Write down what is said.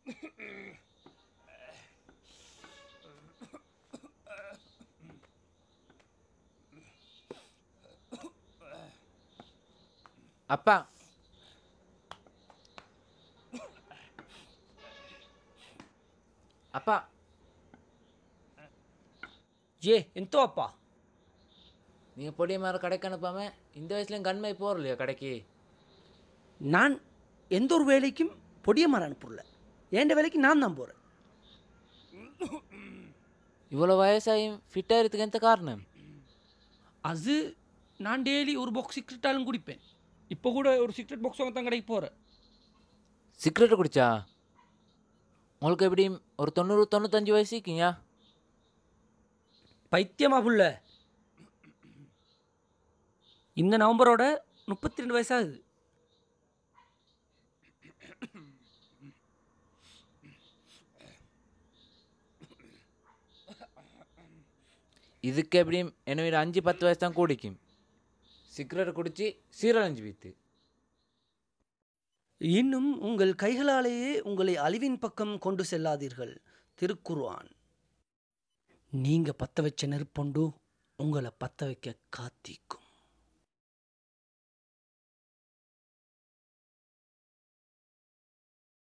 அப்பா அப்பா ஏ ఎంతో அப்பா நீங்கள் பொடிய மாதிரி கடைக்கு அனுப்பாம இந்த வயசுலையும் கண்மை போகிறலையா கடைக்கு நான் எந்த ஒரு வேலைக்கும் பொடிய மரம் அனுப்புறல என் வேலைக்கு நான் தான் போகிறேன் இவ்வளோ வயசாயும் ஃபிட்டாக இருக்கிறதுக்கு எந்த காரணம் அது நான் டெய்லி ஒரு பாக்ஸ் சிக்ரெட்டாலும் குடிப்பேன் இப்போ கூட ஒரு சிக்ரெட் பாக்ஸ் வாங்க தான் கடைக்கு போகிறேன் சிகரெட்டு குடிச்சா உங்களுக்கு எப்படி ஒரு தொண்ணூறு தொண்ணூத்தஞ்சு வயசு இருக்கீங்க பைத்தியமா புள்ள இந்த நவம்பரோட முப்பத்தி ரெண்டு வயசாகுது இதுக்கு எப்படியும் என்ன விட அஞ்சு பத்து வயசு தான் கூடிக்கும் சிகரெட் குடிச்சு சீரழிஞ்சு வீத்து இன்னும் உங்கள் கைகளாலேயே உங்களை அழிவின் பக்கம் கொண்டு செல்லாதீர்கள் திருக்குர்ஆன் நீங்க பத்த வச்ச நெருப்பொண்டு உங்களை பத்த வைக்க காத்திக்கும்